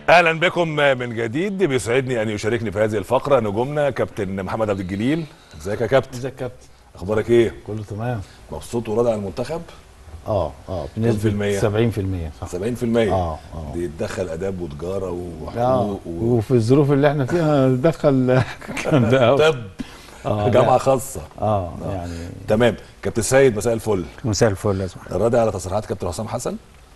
اهلا بكم من جديد بيسعدني ان يشاركني في هذه الفقره نجومنا كابتن محمد عبد الجليل ازيك يا كابتن ازيك يا كابتن اخبارك ايه كله تمام مبسوط وراضي عن المنتخب اه اه كام في المية؟ بنسبه 70% صح 70% اه اه دي تدخل اداب وتجاره اه وحقوق و... وفي الظروف اللي احنا فيها دخل كان ده أوي. طب اه جامعه لا. خاصه اه يعني تمام كابتن سيد مساء الفل مساء الفل يا صاحبي راضي على تصريحات كابتن حسام حسن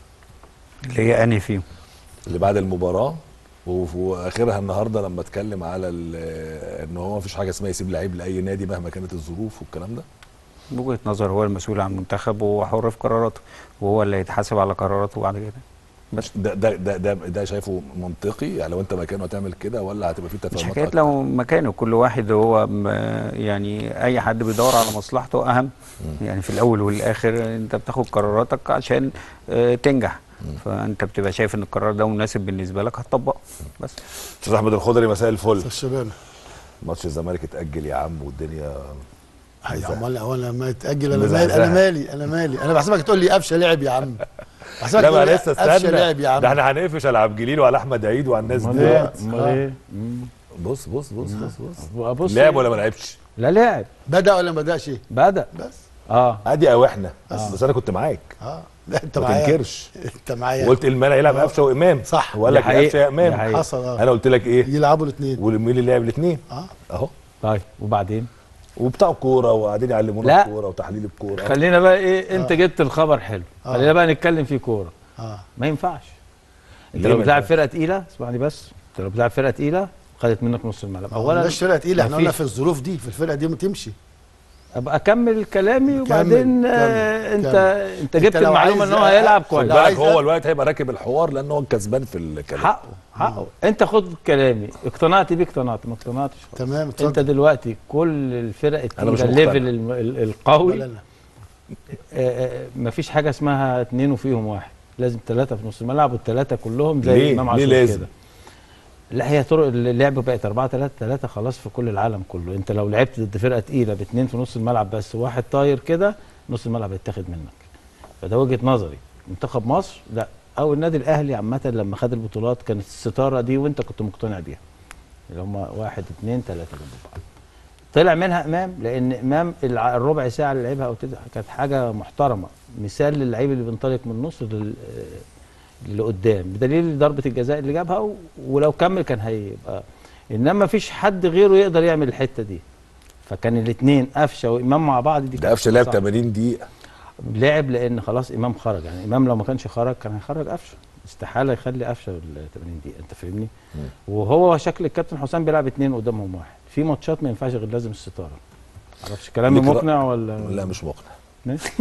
اللي هي انهي فيهم اللي بعد المباراه وف- واخرها النهارده لما اتكلم على ال- ان هو مفيش حاجه اسمها يسيب لعيب لاي نادي مهما كانت الظروف والكلام ده بوجهه نظر هو المسؤول عن المنتخب وهو حر في قراراته وهو اللي يتحاسب على قراراته بعد كده بس ده ده ده ده, ده شايفه منطقي يعني لو انت مكانه هتعمل كده ولا هتبقى في مش تفاهمات حكايه أكتر؟ لو مكانه كل واحد هو م- يعني اي حد بيدور على مصلحته اهم يعني في الاول والاخر انت بتاخد قراراتك عشان آه، تنجح فانت بتبقى شايف ان القرار ده مناسب بالنسبه لك هتطبقه بس استاذ احمد الخضري مساء الفل الشباب ماتش الزمالك اتاجل يا عم والدنيا هي امال هو انا ما اتاجل انا مزعزعة. مالي انا مالي انا مالي انا بحسبك تقول لي قفشه لعب يا عم بحسبك لا تقول ما لي لسه قفشه استنى لعب يا عم ده احنا هنقفش على عبد الجليل وعلى احمد عيد وعلى الناس امال دي ايه امال ايه مم. بص بص بص بص بص بص لعب ولا ما لعبش لا لعب بدا ولا ما بداش بدا بس اه ادي او احنا بس, بس انا كنت معاك اه لا انت ما معايا تنكرش انت معايا وقلت المانع يلعب آه. قفشه وامام صح. ولا دي حقيقة. قفشه يا دي امام حقيقة. حصل اه انا قلت لك ايه يلعبوا الاثنين ومين اللي لعب الاثنين اه اهو طيب وبعدين وبتاع كوره وقاعدين يعلمونا لا. الكوره وتحليل الكوره خلينا بقى ايه انت آه. جبت الخبر حلو آه. خلينا بقى نتكلم في كوره اه ما ينفعش انت ليه لو ما بتلعب ينفعش؟ فرقه تقيله اسمعني بس انت لو بتلعب فرقه تقيله خدت منك نص الملعب اولا اولا مش فرقه تقيله احنا قلنا مفيش. في الظروف دي في الفرقه دي ما تمشي ابقى اكمل كلامي وبعدين آه كمل، انت كمل. انت جبت لو المعلومه عايز ان هو أ- هيلعب خد كويس لو بالك عايز هو أ- الوقت هيبقى راكب الحوار لان هو كسبان في الكلام حقه حقه انت خد كلامي اقتنعت بيه اقتنعت ما اقتنعتش خلاص. تمام انت اتفضل دلوقتي كل الفرق أنا مش التقيله مقتنع. الليفل الم- ال- القوي ولا أنا. ما فيش حاجه اسمها اتنين وفيهم واحد لازم ثلاثه في نص الملعب والثلاثه كلهم زي ليه؟ امام ليه عاشور لازم؟ كده لا هي طرق اللعب بقت 4 3 3 خلاص في كل العالم كله انت لو لعبت ضد فرقه تقيله باثنين في نص الملعب بس وواحد طاير كده نص الملعب هيتاخد منك فده وجهه نظري منتخب مصر لا او النادي الاهلي عامه لما خد البطولات كانت الستاره دي وانت كنت مقتنع بيها اللي هم واحد اثنين ثلاثه جنب بعض طلع منها امام لان امام الع- الربع ساعه اللي لعبها او تد- كانت حاجه محترمه مثال للعيب اللي بينطلق من النص لل- لقدام بدليل ضربه الجزاء اللي جابها و- ولو كمل كان هيبقى انما مفيش حد غيره يقدر يعمل الحته دي فكان الاثنين قفشه وامام مع بعض دي ده كانت قفشه لعب صعبة. 80 دقيقه لعب لان خلاص امام خرج يعني امام لو ما كانش خرج كان هيخرج قفشه استحاله يخلي قفشه ال 80 دقيقه انت فاهمني وهو شكل الكابتن حسام بيلعب اثنين قدامهم واحد في ماتشات ما ينفعش غير لازم الستاره معرفش كلامي ليك رأي؟ مقنع ولا لا مش مقنع ماشي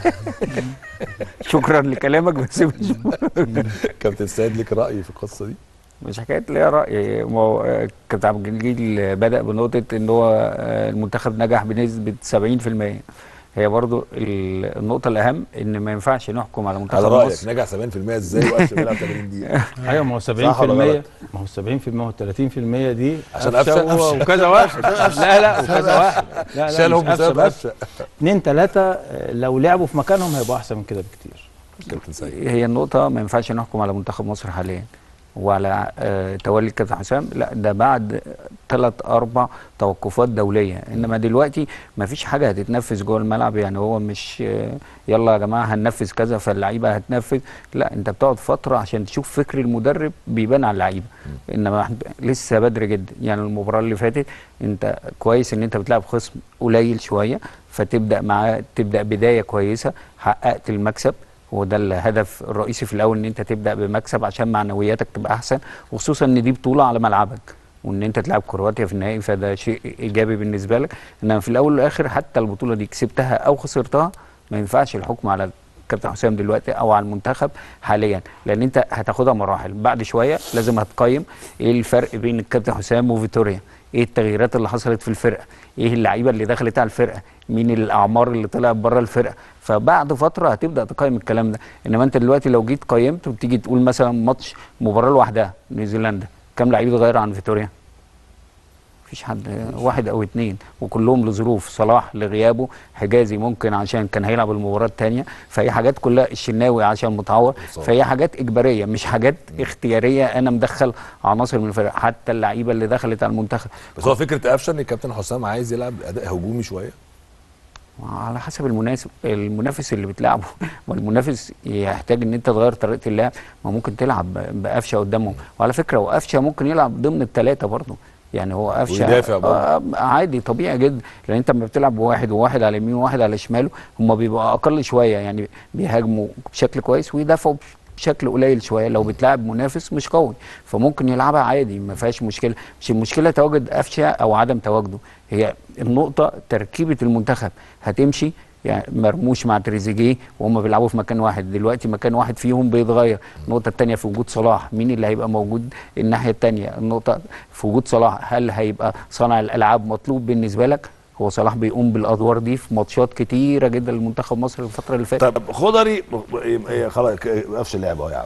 شكرا لكلامك بس مش كابتن سيد ليك راي في القصه دي مش حكايه ليا راي ما هو آه، كابتن عبد الجليل بدا بنقطه ان هو آه، المنتخب نجح بنسبه 70% هي برضو ال- النقطه الاهم ان ما ينفعش نحكم على منتخب على رايك مصر نجح 70% ازاي وقفشه بيلعب 80 دقيقه ايوه ما هو 70% صح ولا غلط؟ ما هو 70% ما هو 30% دي عشان قفشة قفشة- هو قفشة. وكذا واحد لا لا وكذا واحد لا لا شالهم مش قفشة بسبب بس قفشه اثنين ثلاثه لو لعبوا في مكانهم هيبقوا احسن من كده بكتير كابتن سيد هي النقطة ما ينفعش نحكم على منتخب مصر حاليا وعلى آه، تولي الكابتن حسام لا ده بعد ثلاث اربع توقفات دوليه انما دلوقتي ما فيش حاجه هتتنفذ جوه الملعب يعني هو مش آه، يلا يا جماعه هننفذ كذا فاللعيبه هتنفذ لا انت بتقعد فتره عشان تشوف فكر المدرب بيبان على اللعيبه انما إحنا لسه بدري جدا يعني المباراه اللي فاتت انت كويس ان انت بتلعب خصم قليل شويه فتبدا معاه تبدا بدايه كويسه حققت المكسب هو ده الهدف الرئيسي في الاول ان انت تبدا بمكسب عشان معنوياتك تبقى احسن وخصوصا ان دي بطوله على ملعبك وان انت تلعب كرواتيا في النهائي فده شيء ايجابي بالنسبه لك انما في الاول والاخر حتى البطوله دي كسبتها او خسرتها ما ينفعش الحكم على كابتن حسام دلوقتي او على المنتخب حاليا لان انت هتاخدها مراحل بعد شويه لازم هتقيم ايه الفرق بين الكابتن حسام وفيتوريا ايه التغييرات اللي حصلت في الفرقه ايه اللعيبه اللي دخلت على الفرقه مين الاعمار اللي طلعت بره الفرقه فبعد فتره هتبدا تقيم الكلام ده انما انت دلوقتي لو جيت قيمت وبتيجي تقول مثلا ماتش مباراه لوحدها نيوزيلندا كام لعيب اتغير عن فيتوريا مفيش حد واحد او اتنين وكلهم لظروف صلاح لغيابه حجازي ممكن عشان كان هيلعب المباراه الثانيه فهي حاجات كلها الشناوي عشان متعور مصاب. فهي حاجات اجباريه مش حاجات اختياريه انا مدخل عناصر من الفرق حتى اللعيبه اللي دخلت على المنتخب بس هو فكره قفشه ان الكابتن حسام عايز يلعب اداء هجومي شويه على حسب المناسب المنافس اللي بتلعبه والمنافس يحتاج ان انت تغير طريقه اللعب ما ممكن تلعب ب- بقفشه قدامهم وعلى فكره وقفشه ممكن يلعب ضمن الثلاثه برضه يعني هو قفشه ويدافع برضه. آه عادي طبيعي جدا لان انت لما بتلعب بواحد وواحد على يمين وواحد على شماله هم بيبقوا اقل شويه يعني بيهاجموا بشكل كويس ويدافعوا بشكل قليل شويه لو بتلعب منافس مش قوي فممكن يلعبها عادي ما فيهاش مشكله مش المشكله تواجد قفشه او عدم تواجده هي النقطه تركيبه المنتخب هتمشي يعني مرموش مع تريزيجيه وهم بيلعبوا في مكان واحد دلوقتي مكان واحد فيهم بيتغير النقطه الثانيه في وجود صلاح مين اللي هيبقى موجود الناحيه الثانيه النقطه في وجود صلاح هل هيبقى صانع الالعاب مطلوب بالنسبه لك هو صلاح بيقوم بالادوار دي في ماتشات كتيره جدا لمنتخب مصر الفتره اللي فاتت طب خضري إيه، خلاص قفشه لعب اهو يا عم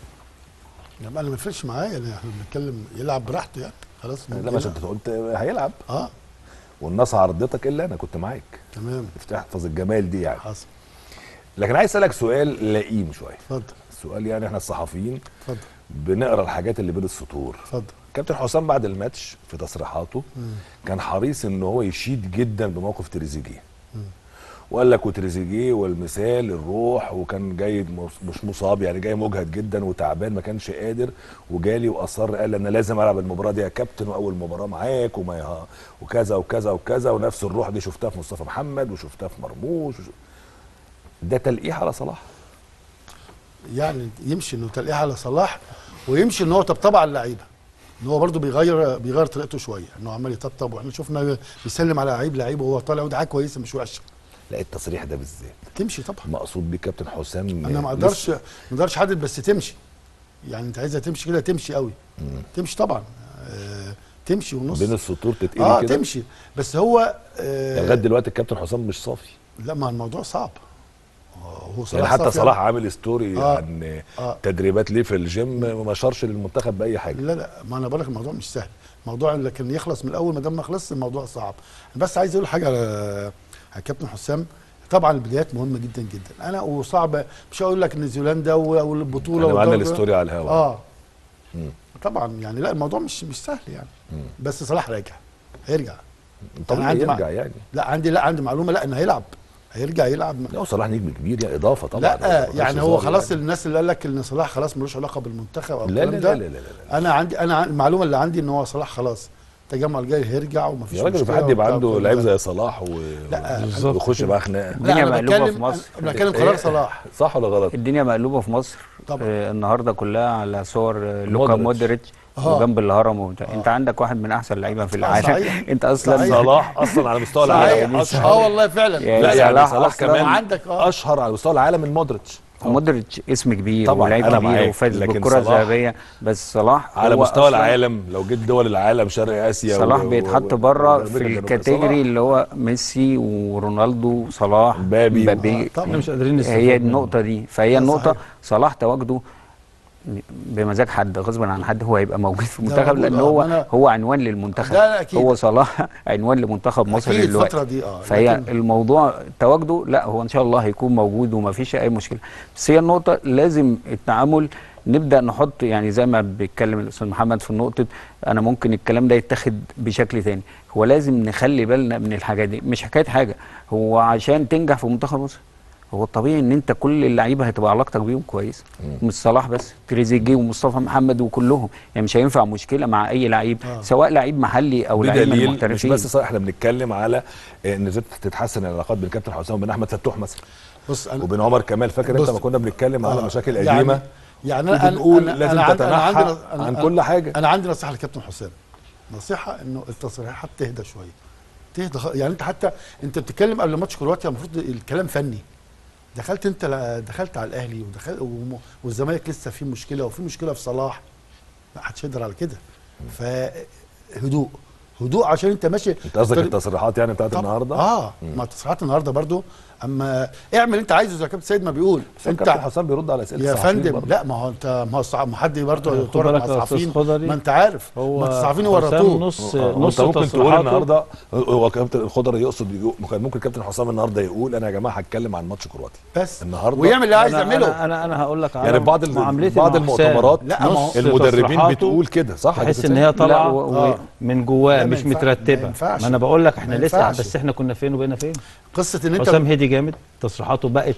لا انا ما يفرقش معايا انا احنا بنتكلم يلعب براحته يعني خلاص لا مش انت قلت هيلعب اه والناس عرضتك الا انا كنت معاك تمام افتح احفظ الجمال دي يعني حصل لكن عايز اسالك سؤال لئيم شويه اتفضل السؤال يعني احنا الصحفيين اتفضل بنقرا الحاجات اللي بين السطور اتفضل كابتن حسام بعد الماتش في تصريحاته كان حريص ان هو يشيد جدا بموقف تريزيجيه وقال لك وتريزيجيه والمثال الروح وكان جاي مص- مش مصاب يعني جاي مجهد جدا وتعبان ما كانش قادر وجالي واصر قال انا لازم العب المباراه دي يا كابتن واول مباراه معاك وما يه- وكذا وكذا وكذا ونفس الروح دي شفتها في مصطفى محمد وشفتها في مرموش وش... ده تلقيح على صلاح يعني يمشي انه تلقيح على صلاح ويمشي ان هو طبطب على اللعيبه ان هو برضه بيغير بيغير طريقته شويه انه عمال يطبطب واحنا شفنا بيسلم على لعيب لعيب وهو طالع ودي حاجه كويسه مش وحشه لا التصريح ده بالذات تمشي طبعا مقصود بيه كابتن حسام انا ما اقدرش ما اقدرش احدد بس تمشي يعني انت عايزها تمشي كده تمشي قوي تمشي طبعا آه تمشي ونص بين السطور تتقري اه كده تمشي بس هو يعني آه لغايه دلوقتي الكابتن حسام مش صافي لا ما الموضوع صعب آه، هو يعني حتى صافي صلاح عامل ستوري آه. عن آه. تدريبات ليه في الجيم ما شارش للمنتخب باي حاجه لا لا ما انا بقول لك الموضوع مش سهل الموضوع لكن يخلص من الاول ما دام ما خلصش الموضوع صعب بس عايز اقول حاجه على على الكابتن حسام طبعا البدايات مهمه جدا جدا انا وصعب مش هقول لك نيوزيلندا و- والبطوله احنا معانا والدوري. الستوري على الهواء اه مم. طبعا يعني لا الموضوع مش مش سهل يعني مم. بس صلاح راجع هيرجع طبيعي عندي مع- يرجع يعني لا عندي لا عندي معلومه لا انه هيلعب هيرجع يلعب لا صلاح نجم كبير يعني اضافه طبعا لا ما يعني فيهاش هو هزار خلاص يعني. الناس اللي قال لك ان صلاح خلاص ملوش علاقه بالمنتخب او لا لا الكلام لا, ده لا لا لا انا عندي انا عن- المعلومه اللي عندي ان هو صلاح خلاص التجمع الجاي هيرجع ومفيش يا راجل في مشكلة حد يبقى وبتاع عنده وكل لعيب ده. زي صلاح و... لا، بالظبط ويخش كده. بقى خناقه الدنيا لا انا مقلوبة بتكلم في مصر. انا بتكلم قرار إيه؟ صلاح صح ولا غلط؟ الدنيا مقلوبه في مصر طبعا. آه النهارده كلها على صور آه لوكا مودريتش. مودريتش آه. وجنب الهرم وبتاع انت عندك واحد من احسن اللعيبه في آه، العالم صحيح. انت اصلا صحيح. صلاح اصلا على مستوى صحيح العالم اه اشهر والله فعلا يا لا يعني صلاح صلاح أصلاً كمان وعندك اه اشهر على مستوى العالم من مودريتش مودريتش اسم كبير طبعاً، ولعيب أنا كبير معاك، وفاز لكن بالكره صلاح الذهبيه بس صلاح على هو مستوى أصلاً العالم لو جيت دول العالم شرق اسيا صلاح و- بيتحط و- بره وأمريكا في الجنوبية. الكاتيجوري صلاح. اللي هو ميسي ورونالدو صلاح مبابي. مبابي طبعاً. احنا مش قادرين نستفاد هي منه. النقطة دي فهي ده النقطة صحيح. صلاح تواجده بمزاج حد غصبا عن حد هو هيبقى موجود في ده المنتخب موجود، لان آه، هو أنا- هو عنوان للمنتخب ده أكيد. هو صلاح عنوان لمنتخب مصر اكيد دلوقتي الفتره دي اه فهي لكن- الموضوع تواجده لا هو ان شاء الله هيكون موجود وما فيش اي مشكله بس هي النقطه لازم التعامل نبدا نحط يعني زي ما بيتكلم الاستاذ محمد في نقطه انا ممكن الكلام ده يتاخد بشكل تاني هو لازم نخلي بالنا من الحاجات دي مش حكايه حاجه هو عشان تنجح في منتخب مصر هو الطبيعي ان انت كل اللعيبه هتبقى علاقتك بيهم كويسه مش صلاح بس تريزيجيه ومصطفى محمد وكلهم يعني مش هينفع مشكله مع اي لعيب آه. سواء لعيب محلي او لعيب من بدليل مش المحترفين بس صح احنا بنتكلم على ان ازاي تتحسن العلاقات بين كابتن حسام وبين احمد فتوح مثلا بص انا وبين عمر كمال فاكر انت بص. ما كنا بنتكلم على آه، مشاكل يعني- قديمه يعني انا وبنقول أنا- لازم أنا عندي- أنا تتنحى عندي- أنا- عن أنا- كل حاجه انا عندي نصيحه للكابتن حسام نصيحه انه التصريحات تهدى شويه تهدى خ- يعني انت حتى انت بتتكلم قبل ماتش كرواتيا المفروض الكلام فني دخلت انت ل- دخلت على الاهلي ودخل وم- والزمالك لسه في مشكله وفي مشكله في صلاح لا محدش يقدر على كده فهدوء هدوء عشان انت ماشي انت قصدك طريق- التصريحات يعني بتاعت طب- النهارده اه ما تصريحات النهارده برضو اما اعمل انت عايزه زي ما كابتن سيد ما بيقول انت انت حسام بيرد على اسئله يا الصحفيين فندم برضه. لا ما هو انت ما هو الصع- ما حد برضه خد يطور بالك مع يا أستاذ الصحفيين خضري، ما انت عارف هو ما الصحفيين حسام ورطوه نص آه، نص انت ممكن تقول تصريحاته- النهارده هو كابتن الخضري يقصد يقول كان ممكن كابتن حسام النهارده يقول انا يا جماعه هتكلم عن ماتش كرواتيا بس النهارده ويعمل اللي عايز أنا- يعمله انا انا, أنا هقول لك على يعني بعض ال- معاملتي بعض مع حسام. المؤتمرات لا، ما هو نص المدربين تصريحاته بتقول كده صح يا تحس كابتن ان سيد؟ هي طالعه و- و- آه، من جواه لا، ما مش ينفع- ما مترتبه ينفعش. ما انا بقول لك احنا ما لسه ينفعش. بس احنا كنا فين وبقينا فين قصه ان انت حسام هدي جامد تصريحاته بقت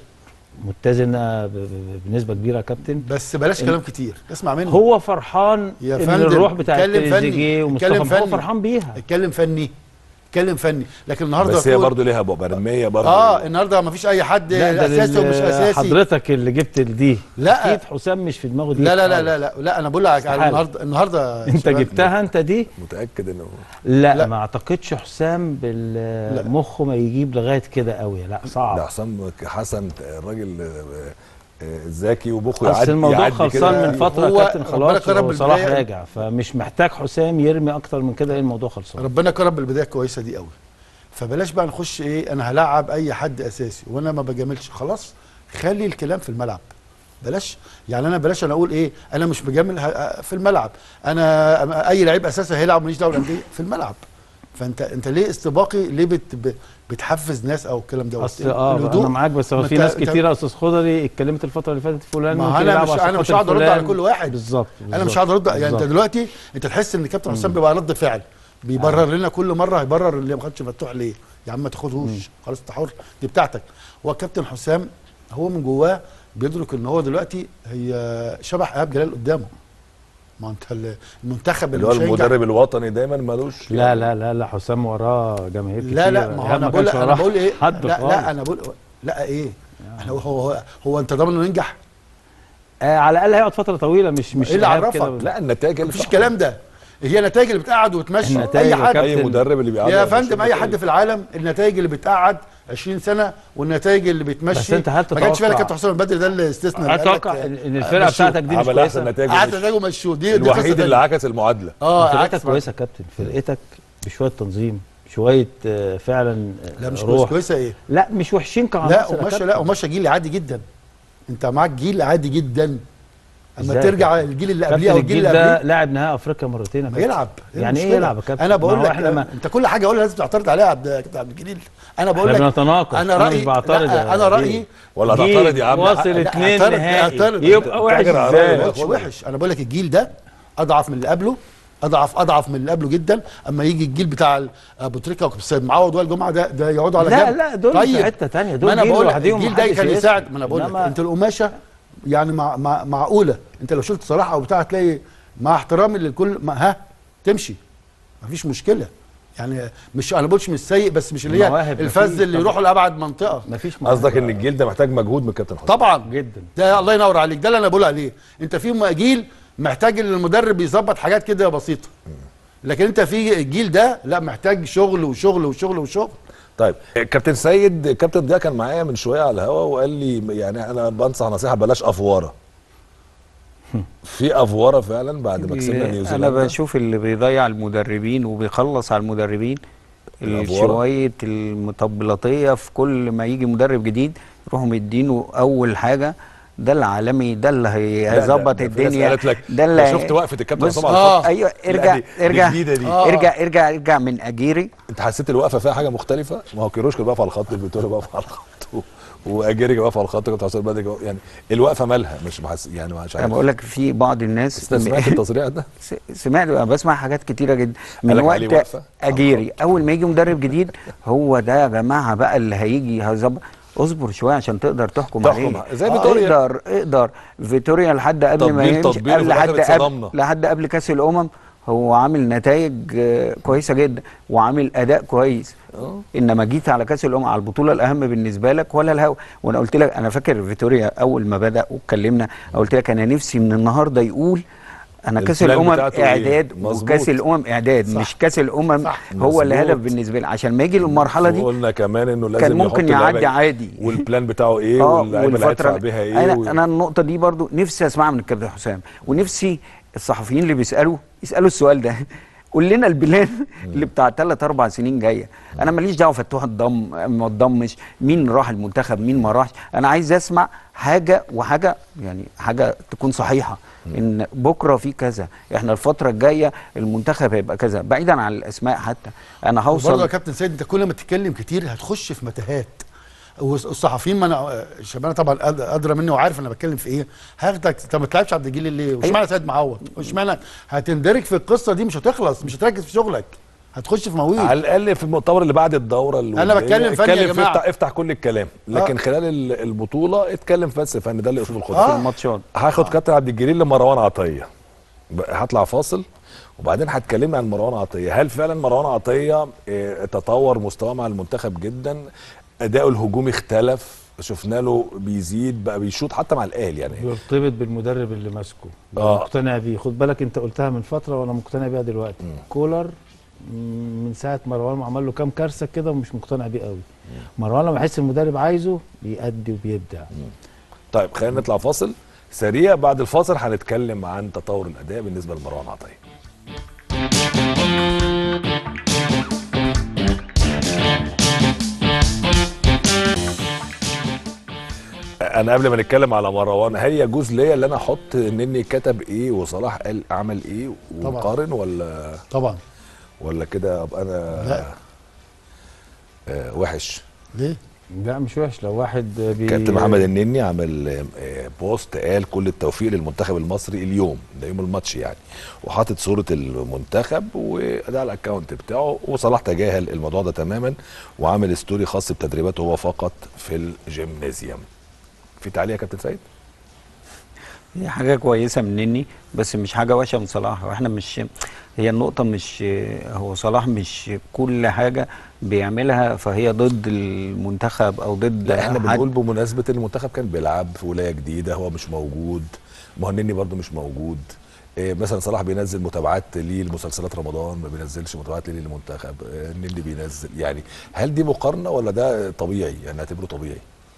متزنه ب- ب- بنسبه كبيره يا كابتن بس بلاش كلام كتير اسمع مني هو فرحان يا ان فندم، الروح بتاعت اتكلم فني، تريزيجيه ومصطفى اتكلم محمد هو فني. فرحان بيها اتكلم فني اتكلم فني لكن النهارده بس هي تقول- برضه ليها برميه برضه اه النهارده ما فيش اي حد لا ده اساسي ومش لل- اساسي حضرتك اللي جبت دي لا. اكيد حسام مش في دماغه دي لا لا لا خالص. لا لا, لا انا بقول لك على استحالة. النهارده النهارده انت شباب، جبتها انت دي متاكد انه لا, لا. ما اعتقدش حسام بالمخ ما يجيب لغايه كده قوي لا صعب لا حسام حسن الراجل آه، آه، ذكي ومخه بس يعدي الموضوع يعدي خلصان كده. من فتره هو يا كابتن ربنا خلاص كرم وصلاح بالبداية. راجع فمش محتاج حسام يرمي اكتر من كده ايه الموضوع خلصان ربنا كرم بالبدايه الكويسه دي قوي فبلاش بقى نخش ايه انا هلاعب اي حد اساسي وانا ما بجاملش خلاص خلي الكلام في الملعب بلاش يعني انا بلاش انا اقول ايه انا مش بجامل ه- في الملعب انا اي لعيب اساسي هيلعب ماليش دعوه بالانديه في الملعب فانت انت ليه استباقي ليه بت ب- بتحفز ناس او الكلام ده اصل اه الهدوء- انا معاك بس هو ما في انت- ناس انت- كتير يا استاذ خضري اتكلمت الفتره اللي فاتت فلان ما ممكن انا يلعب مش عشان انا مش خاطر هقعد ارد على فلان. كل واحد بالظبط انا مش هقعد ارد يعني انت بالظبط. دلوقتي انت تحس ان كابتن حسام بيبقى رد فعل بيبرر لنا كل مره هيبرر اللي ما خدش مفتوح ليه يا عم ما تاخدهوش خلاص انت حر دي بتاعتك هو كابتن حسام هو من جواه بيدرك ان هو دلوقتي هي شبح ايهاب جلال قدامه ما انت ال- المنتخب اللي هو مش هينجح. المدرب الوطني دايما ملوش لا لا لا لا حسام وراه جماهير كتير لا لا ما هو إيهاب انا بقول كانش انا وراه بقول ايه حد لا خالص. لا انا بقول لا ايه احنا هو هو, هو انت ضامن انه ينجح آه على الاقل هيقعد فتره طويله مش مش إيه اللي إيهاب عرفك؟ كده. لا النتائج اللي مفيش الكلام ده هي نتائج اللي بتقعد وتمشي النتائج اي يا حد اي كابتن. مدرب اللي بيقعد يا فندم اي حد في العالم النتائج اللي بتقعد 20 سنه والنتائج اللي بتمشي بس أنت هل ما كانش فيها تتوقع- كابتن حسام البدري ده اللي استثنى اللي قال اتوقع لك، ان آه، إن الفرقه مشوه. بتاعتك دي مش عمل احسن كويسه نتائج قعد مش- نتائجه مشوه دي دي قصة الوحيد اللي تانية. عكس المعادله اه فرقتك عكس كويسه يا كابتن فرقتك بشويه تنظيم شويه آه، فعلا آه، لا مش كويسه روح كويسه ايه لا مش وحشين كعناصر لا يا وماشي كابتن. لا وماشي جيل عادي جدا انت معاك جيل عادي جدا اما إزاي يا ترجع كابتن؟ الجيل اللي كابتن قبليه او الجيل الجيل اللي ده قبليه لاعب نهائي افريقيا مرتين يا ما كابتن. يلعب يعني ايه المشكلة؟ يلعب يا كابتن انا ما بقول هو لك احنا ما انت كل حاجه اقولها لازم تعترض عليها يا عبد يا كابتن عبد الجليل انا بقول احنا لك بنتناقش انا أنا رايي مش بعترض لا، يا انا جيل. رايي ولا جيل تعترض يا عم واصل لا، اتنين اعترض- نهائي اعترض. يبقى وحش تاجر على ازاي رأيك. مش وحش انا بقول لك الجيل ده اضعف من اللي قبله اضعف اضعف من اللي قبله جدا اما يجي الجيل بتاع ال- ابو تريكه والسيد معوض وائل جمعه ده ده يقعدوا على لا جنب لا دول في حته تانية ما دول انا جيل بقول لك لوحدهم الجيل ده محدش كان يسأل. يساعد ما انا بقول لك إنما- انت القماشه يعني مع مع معقوله انت لو شلت صلاح او بتاع هتلاقي مع احترامي للكل ما ها تمشي مفيش مشكله يعني مش انا بقولش مش سيء بس مش اللي هي المواهب الفذ مفيش اللي طبعا. يروحوا لابعد منطقه مفيش قصدك ان الجيل ده محتاج مجهود من الكابتن حسام طبعا جدا ده الله ينور عليك ده اللي انا بقول عليه انت في م- جيل محتاج ان المدرب يظبط حاجات كده بسيطه لكن انت في الجيل ده لا محتاج شغل وشغل وشغل وشغل طيب كابتن سيد كابتن ضياء كان معايا من شويه على الهوا وقال لي يعني انا بنصح نصيحه بلاش افواره في افواره فعلا بعد ما كسبنا انا نيوزيلندا بشوف اللي بيضيع المدربين وبيخلص على المدربين الأفوارة. شويه المطبلاتيه في كل ما يجي مدرب جديد يروحوا مدينه اول حاجه ده العالمي ده اللي هي- لا، ده- هيظبط ده في ناس الدنيا قالت لك ده ده اللي شفت وقفة الكابتن بص، عصام على الخط؟ ايوه لا، ارجع دي- دي ارجع جديدة دي. آه. ارجع ارجع ارجع من اجيري انت حسيت الوقفه فيها حاجه مختلفه ما هو كيروش كان واقف على الخط فيتوريا واقف على الخط و- واجيري كان واقف على الخط كابتن حسام بدري كان- يعني الوقفه مالها مش محس يعني مش انا عارف بقول لك في بعض الناس انت سمعت التصريح ده س- سمعت أنا بسمع حاجات كتيره جدا من قالك عليه وقت وقفة؟ اجيري اول ما يجي مدرب جديد هو ده يا جماعه بقى اللي هيجي هيظبط اصبر شويه عشان تقدر تحكم, تحكم عليه زي آه، فيتوريا. اقدر اقدر فيتوريا لحد قبل ما تطبيل يمشي تطبيل قبل وفي الآخر لحد اتصدمنا. قبل لحد قبل كاس الامم هو عامل نتائج آه، كويسه جدا وعامل اداء كويس انما جيت على كاس الامم على البطوله الاهم بالنسبه لك ولا الهوا وانا قلت لك انا فاكر فيتوريا اول ما بدا واتكلمنا قلت لك انا نفسي من النهارده يقول انا كاس البلان الامم بتاعته إيه؟ اعداد مظبوط. وكاس الامم اعداد صح. مش كاس الامم صح. هو اللي مظبوط. هدف بالنسبه لي عشان ما يجي للمرحله دي وقلنا كمان انه لازم كان ممكن يحط اللعيبة يعدي عادي. والبلان بتاعه ايه اه واللعيبه اللي هيدفع بيها ايه انا و... انا النقطه دي برضو نفسي اسمعها من الكابتن حسام ونفسي الصحفيين اللي بيسالوا يسالوا السؤال ده قول لنا البلان اللي بتاع ثلاث اربع سنين جايه انا ماليش دعوه فتوح الضم ما تضمش مين راح المنتخب مين ما راحش انا عايز اسمع حاجه وحاجه يعني حاجه تكون صحيحه ان بكره في كذا احنا الفتره الجايه المنتخب هيبقى كذا بعيدا عن الاسماء حتى انا برضه يا هوصل كابتن سيد انت كل ما تتكلم كتير هتخش في متاهات والصحفيين ما انا شباب طبعا أد- ادرى مني وعارف انا بتكلم في ايه هاخدك طب ما تلعبش عبد الجليل ليه؟ واشمعنى سيد معوض؟ واشمعنى هتندرج في القصه دي مش هتخلص مش هتركز في شغلك هتخش في مواويل على الاقل في المؤتمر اللي بعد الدوره اللي أنا بتكلم فني يا اتكلم في جماعة. افتح, افتح كل الكلام لكن آه. خلال ال- البطوله اتكلم بس فن ده اللي اسلوب في الخطه آه. الماتشات هاخد كابتن عبد الجليل لمروان عطيه ب- هطلع فاصل وبعدين هتكلمنا عن مروان عطيه هل فعلا مروان عطيه آه، تطور مستواه مع المنتخب جدا اداؤه الهجومي اختلف شفنا له بيزيد بقى بيشوط حتى مع الاهلي يعني بيرتبط بالمدرب اللي ماسكه آه. مقتنع بيه خد بالك انت قلتها من فتره وانا مقتنع بيها دلوقتي كولر م- من ساعه مروان ما عمل له كام كارثه كده ومش مقتنع بيه قوي مروان لما يحس المدرب عايزه بيأدي وبيبدع طيب خلينا نطلع فاصل سريع بعد الفاصل هنتكلم عن تطور الاداء بالنسبه لمروان عطيه انا قبل ما نتكلم على مروان هل يجوز ليا ان انا احط نني كتب ايه وصلاح قال عمل ايه طبعا. ونقارن ولا طبعا ولا كده ابقى انا لا. آه وحش ليه؟ لا مش وحش لو واحد بي كابتن محمد النني عمل آه، بوست قال كل التوفيق للمنتخب المصري اليوم ده يوم الماتش يعني وحاطط صوره المنتخب وده على الاكونت بتاعه وصلاح تجاهل الموضوع ده تماما وعامل ستوري خاص بتدريباته هو فقط في الجيمنازيوم في تعليق يا كابتن سيد هي حاجه كويسه مني بس مش حاجه وحشه من صلاح واحنا مش هي النقطه مش هو صلاح مش كل حاجه بيعملها فهي ضد المنتخب او ضد لا احنا حد. بنقول بمناسبه إن المنتخب كان بيلعب في ولايه جديده هو مش موجود مهنني برضو مش موجود إيه مثلا صلاح بينزل متابعات ليه لمسلسلات رمضان ما بينزلش متابعات ليه للمنتخب إيه النني بينزل يعني هل دي مقارنه ولا ده طبيعي يعني نعتبره طبيعي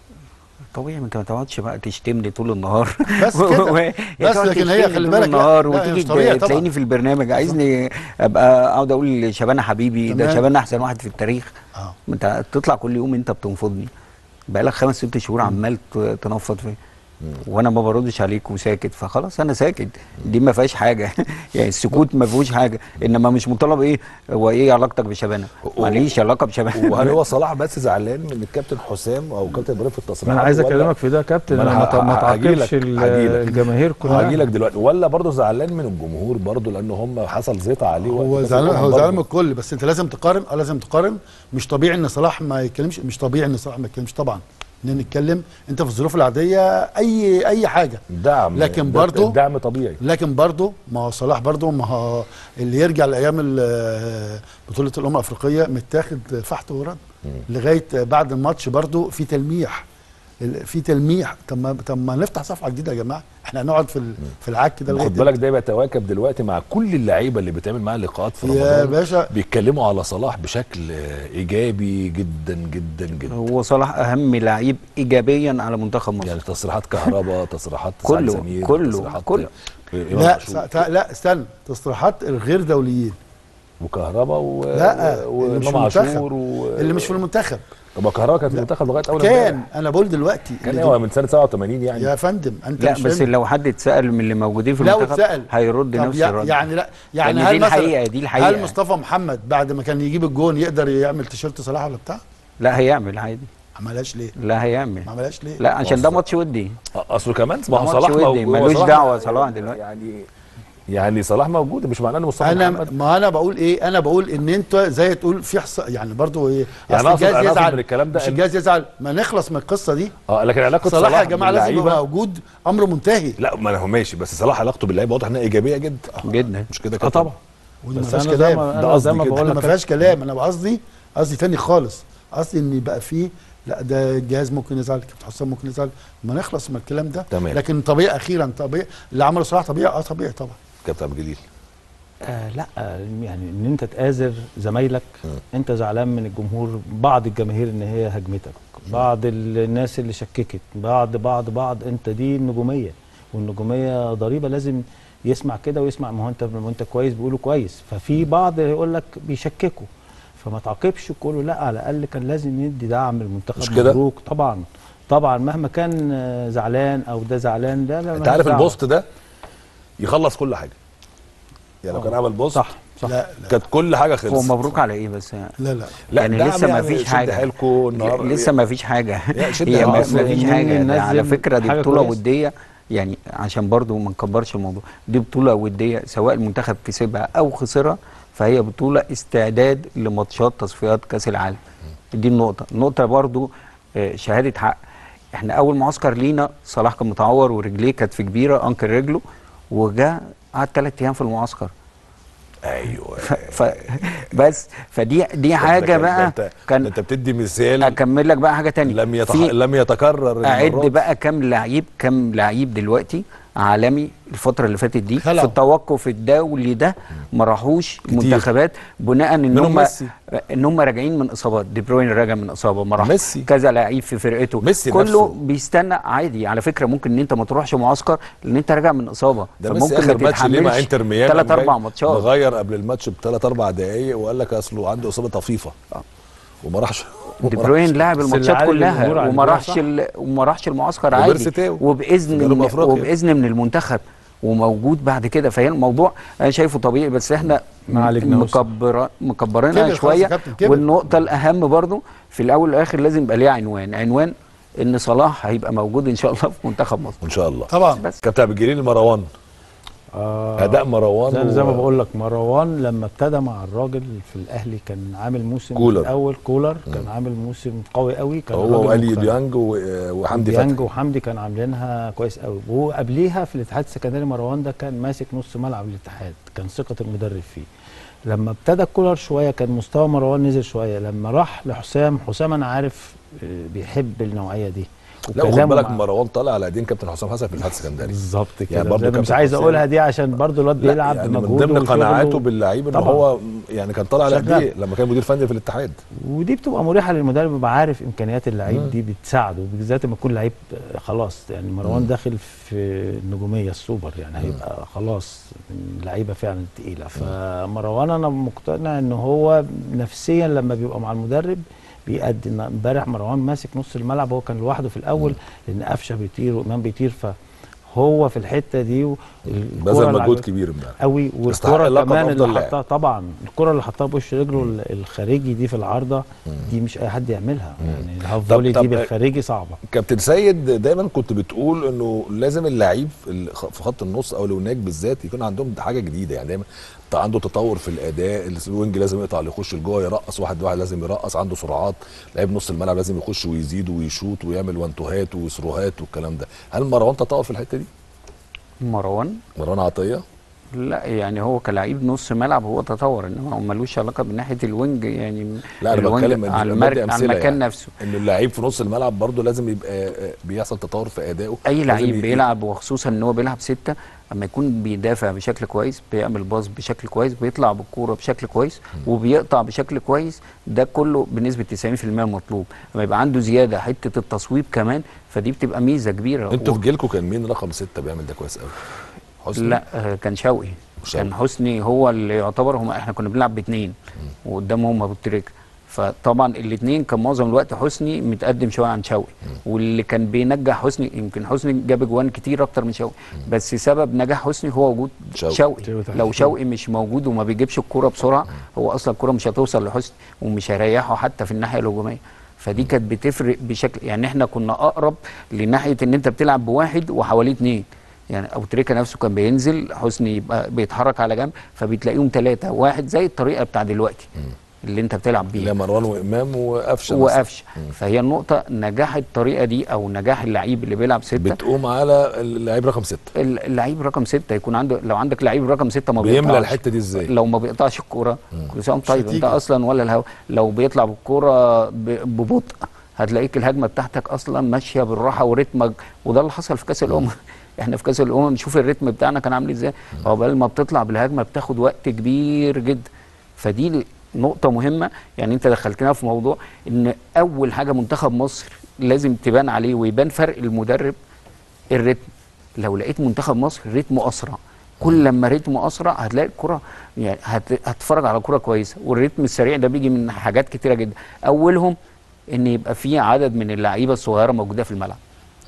طبيعي ما انت ما تقعدش بقى تشتمني طول النهار بس كده. و- هي بس تقعد لكن هي تشتمني خلي طول بالك لا، النهار لا، هي وتيجي مش طبيعي طبعا. تلاقيني في البرنامج عايزني ابقى اقعد اقول شبانه حبيبي ده تمام. شبانه احسن واحد في التاريخ اه ما انت تطلع كل يوم انت بتنفضني بقالك خمس ست شهور عمال ت- تنفض فيا وانا ما بردش عليك وساكت فخلاص انا ساكت دي ما فيهاش حاجه يعني السكوت ما فيهوش حاجه انما مش مطالب ايه هو ايه علاقتك بشبانه و- ماليش علاقه وهل بشبانه هو صلاح بس زعلان من الكابتن حسام او كابتن ابراهيم في ما التصريحات انا عايز ولا- اكلمك في ده يا كابتن ما أنا ما ت- ما ه- هجيلك- تعاقبش ال- هجيلك. الجماهير كلها هاجي لك دلوقتي ولا برضه زعلان من الجمهور برضه لان هم حصل زيطه عليه وقت هو كأس زعلان الأمم هو برضه. زعلان من الكل بس انت لازم تقارن اه لازم تقارن مش طبيعي ان صلاح ما يتكلمش مش طبيعي ان صلاح ما يتكلمش طبعا ان نتكلم انت في الظروف العاديه اي اي حاجه دعم لكن ده- برضه- الدعم طبيعي لكن برضه ما هو صلاح برضه ما هو اللي يرجع لايام ال- بطوله الامم الافريقيه متاخد فحت ورد لغايه بعد الماتش برضه في تلميح ال- في تلميح طب ما طب ما نفتح صفحه جديده يا جماعه احنا هنقعد في ال- في العك كده لغايه خد بالك ده بيتواكب دلوقتي مع كل اللعيبه اللي بتعمل معاها لقاءات في يا رمضان باشا بيتكلموا على صلاح بشكل آه، ايجابي جدا جدا جدا هو صلاح اهم لعيب ايجابيا على منتخب مصر يعني تصريحات كهرباء تصريحات سعد كله- سمير كله- تصريحات كله. إمام لا عاشور. س- لا استنى تصريحات الغير دوليين وكهرباء و... لا و- اللي مش في وامام عاشور المنتخب و... اللي مش في المنتخب طب ما كهرباء كان في المنتخب لغايه اول كان امبارح. انا بقول دلوقتي كان اللي هو دي- من سنه 87 يعني يا فندم انت لا مش بس فاهم. لو حد اتسال من اللي موجودين في لو المنتخب اتسال هيرد طب نفس يع- الرد يعني لا يعني لأن هل دي مثلا الحقيقة، دي الحقيقة. هل مصطفى محمد بعد ما كان يجيب الجون يقدر يعمل تيشيرت صلاح ولا بتاع؟ لا هيعمل عادي ما عملهاش ليه؟ لا هيعمل ما عملهاش ليه؟ لا عشان ده أصل- ماتش ودي اصله كمان ما هو ماتش صلاح ودي، موجود هو ملوش صلاح دعوة صلاح دلوقتي. يعني يعني صلاح موجود مش معناه ان مصطفى انا محمد ما انا بقول ايه؟ انا بقول ان انت زي تقول في حص... يعني برضو ايه؟ يعني أصل أقصد- الجهاز أنا أقصد يزعل من الكلام ده مش إن- الجهاز يزعل ما نخلص من القصه دي اه لكن علاقه صلاح يا جماعه لازم باللعيبة- يبقى موجود امره منتهي لا ما هو ماشي بس صلاح علاقته باللعيبه واضح انها ايجابيه جدا جدا مش كده اه كابتن؟ طبعا ودي ما بس فيهاش انا زي كلام ما ده انا زي قصدي ما كده. بقول انا لك ما فيهاش كلام انا قصدي قصدي تاني خالص قصدي ان يبقى فيه لا ده الجهاز ممكن يزعل كابتن حسام ممكن يزعل ما نخلص من الكلام ده تمام. لكن طبيعي اخيرا طبيعي اللي عمله صلاح طبيعي اه طبيعي طبعا كابتن عبد الجليل آه لا آه يعني ان انت تآزر زمايلك انت زعلان من الجمهور بعض الجماهير ان هي هجمتك بعض الناس اللي شككت بعض بعض بعض انت دي النجوميه والنجوميه ضريبه لازم يسمع كده ويسمع ما هو انت ما هو انت كويس بيقولوا كويس ففي بعض يقول لك بيشككوا فما تعاقبش كله لا على الاقل كان لازم يدي دعم مش للمنتخب كده؟ مبروك طبعا طبعا مهما كان آه، زعلان او ده زعلان ده لا انت مالهاش عارف دعوة. البوست ده يخلص كل حاجه يعني لو كان عمل بوست صح صح لا لا كانت كل حاجه خلصت هو مبروك على ايه بس لا لا لا يعني دعم لسه ما يعني فيش شد حاجة. حيلكوا النهارده لسه ما فيش حاجه لا، شد هي ما حيلكوا. ما فيش أصل حاجه مين ده على نزل فكره دي حاجة بطوله كويسة؟ وديه يعني عشان برضو ما نكبرش الموضوع دي بطوله وديه سواء المنتخب كسبها او خسرها فهي بطوله استعداد لماتشات تصفيات كاس العالم دي النقطه النقطه برضو آه، شهاده حق احنا اول معسكر لينا صلاح كان متعور ورجليه كانت في كبيره انكل رجله وجا قعد ثلاث ايام في المعسكر ايوه ف... ف... بس فدي دي حاجه بقى انت كان انت بتدي مثال اكمل لك بقى حاجه تانية لم يتح... في- لم يتكرر اعد المرات. بقى كام لعيب كام لعيب دلوقتي عالمي الفتره اللي فاتت دي خلعوا. في التوقف الدولي ده ما راحوش منتخبات بناء ان منهم هم ميسي. ان هم راجعين من اصابات دي بروين راجع من اصابه ما راحش ميسي. كذا لعيب في فرقته ميسي كله نفسه. بيستنى عادي على فكره ممكن ان انت ما تروحش معسكر لان انت راجع من اصابه ده ميسي اخر ماتش ليه مع انتر ميامي ثلاث قام جاي اربع ماتشات مغير قبل الماتش بثلاث اربع دقايق وقال لك اصله عنده اصابه طفيفه وما راحش دي بروين لعب بس الماتشات اللي عالج كلها الجمهور على وما الجمهور راحش صح. ال- وما راحش المعسكر وبيرسي عادي تاو في وباذن جنوب من أفريقيا. وباذن من المنتخب وموجود بعد كده فهي الموضوع انا شايفه طبيعي بس احنا ما عالجناهوش. مكبر مكبرينها كبر خلاص شويه يا كابتن، كبر. والنقطه الاهم برضو في الاول والاخر لازم يبقى ليه عنوان عنوان ان صلاح هيبقى موجود ان شاء الله في منتخب مصر ان شاء الله طبعا بس كابتن عبد الجليل مروان آه اداء مروان زي, و- زي ما بقول لك مروان لما ابتدى مع الراجل في الاهلي كان عامل موسم كولر. الاول كولر كان عامل موسم قوي قوي كان هو الراجل والي مقتنع. ديانج و- وحمدي ديانج فتحي وحمدي كان عاملينها كويس قوي وهو قبليها في الاتحاد السكندري مروان ده كان ماسك نص ملعب الاتحاد كان ثقه المدرب فيه لما ابتدى كولر شويه كان مستوى مروان نزل شويه لما راح لحسام حسام انا عارف آه، بيحب النوعيه دي لا وخد وكلامه بالك مع- مروان طالع على ايدين كابتن حسام حسن في الاتحاد السكندري بالظبط كده يعني برضه يعني مش كابتن عايز حسام- اقولها دي عشان برضه الواد لا بيلعب يعني من بمجهوده ضمن وشغله. قناعاته باللعيب ان طبعاً. هو يعني كان طالع على شغال. ايديه لما كان مدير فني في الاتحاد ودي بتبقى مريحه للمدرب يبقى عارف امكانيات اللعيب دي بتساعده بالذات لما يكون لعيب آه، خلاص يعني مروان داخل في النجوميه السوبر يعني هيبقى خلاص من لعيبه فعلا تقيله فمروان انا مقتنع ان هو نفسيا لما بيبقى مع المدرب بيأدي إن امبارح مروان ماسك نص الملعب هو كان لوحده في الاول لان قفشه بيطير وامام بيطير فهو في الحته دي والكرة بذل اللي مجهود عجبت- كبير امبارح قوي يستحق والكره اللقب كمان أفضل اللي لاعب. حطها طبعا الكره اللي حطها بوش رجله ال- الخارجي دي في العارضه دي مش اي حد يعملها يعني الهاف طب- فولي طب- دي بالخارجي صعبه كابتن سيد دايما كنت بتقول انه لازم اللعيب في ال- في خط النص او الوناك بالذات يكون عندهم حاجه جديده يعني دايما ت- عنده تطور في الاداء الوينج لازم يقطع اللي يخش لجوه يرقص واحد واحد لازم يرقص عنده سرعات لعيب نص الملعب لازم يخش ويزيد ويشوط ويعمل وانتوهات وسروهات والكلام ده هل مروان تطور في الحته دي مروان مروان عطيه لا يعني هو كلاعب نص ملعب هو تطور انما هو ملوش علاقه بناحيه الوينج يعني لا انا الوينج بتكلم على, بدي المرك... على أمثلة المكان يعني. نفسه ان اللعيب في نص الملعب برضه لازم يبقى آه، بيحصل تطور في ادائه اي لازم لعيب ي- بيلعب وخصوصا ان هو بيلعب ستة اما يكون بيدافع بشكل كويس بيعمل باص بشكل كويس بيطلع بالكوره بشكل كويس وبيقطع بشكل كويس ده كله بنسبه 90% المطلوب اما يبقى عنده زياده حته التصويب كمان فدي بتبقى ميزه كبيره انتوا و- في جيلكم كان مين رقم ستة بيعمل ده كويس قوي حسني لا آه، كان شوقي شوقي. كان حسني هو اللي يعتبر هم احنا كنا بنلعب باثنين وقدامهم ابو تريكه فطبعا الاثنين كان معظم الوقت حسني متقدم شويه عن شوقي واللي كان بينجح حسني يمكن حسني جاب اجوان كتير اكتر من شوقي بس سبب نجاح حسني هو وجود شوقي. شوقي, شوقي لو تحت. شوقي مش موجود وما بيجيبش الكوره بسرعه هو اصلا الكوره مش هتوصل لحسني ومش هيريحه حتى في الناحيه الهجوميه فدي كانت بتفرق بشكل يعني احنا كنا اقرب لناحيه ان انت بتلعب بواحد وحواليه اثنين يعني ابو تريكه نفسه كان بينزل حسني يبقى بيتحرك على جنب فبتلاقيهم ثلاثه واحد زي الطريقه بتاع دلوقتي اللي انت بتلعب لا بيها مروان وامام وقفشه مثلاً. وقفشه فهي النقطه نجاح الطريقه دي او نجاح اللعيب اللي بيلعب سته بتقوم على اللعيب رقم ستة اللعيب رقم سته يكون عنده لو عندك لعيب رقم سته ما بيملى بيقطعش الحته دي ازاي لو ما بيقطعش الكوره كل سنه وأنت طيب انت هتيجي. اصلا ولا الهوا لو بيطلع بالكوره ب- ببطء هتلاقيك الهجمه بتاعتك اصلا ماشيه بالراحه ورتمك وده اللي حصل في كاس الامم احنا في كاس الامم نشوف الريتم بتاعنا كان عامل ازاي عقبال ما بتطلع بالهجمه بتاخد وقت كبير جدا فدي نقطه مهمه يعني انت دخلتنا في موضوع ان اول حاجه منتخب مصر لازم تبان عليه ويبان فرق المدرب الريتم لو لقيت منتخب مصر رتمه اسرع كل لما رتمه اسرع هتلاقي الكره يعني هت- هتتفرج على كره كويسه والريتم السريع ده بيجي من حاجات كتيره جدا اولهم ان يبقى في عدد من اللعيبه الصغيره موجوده في الملعب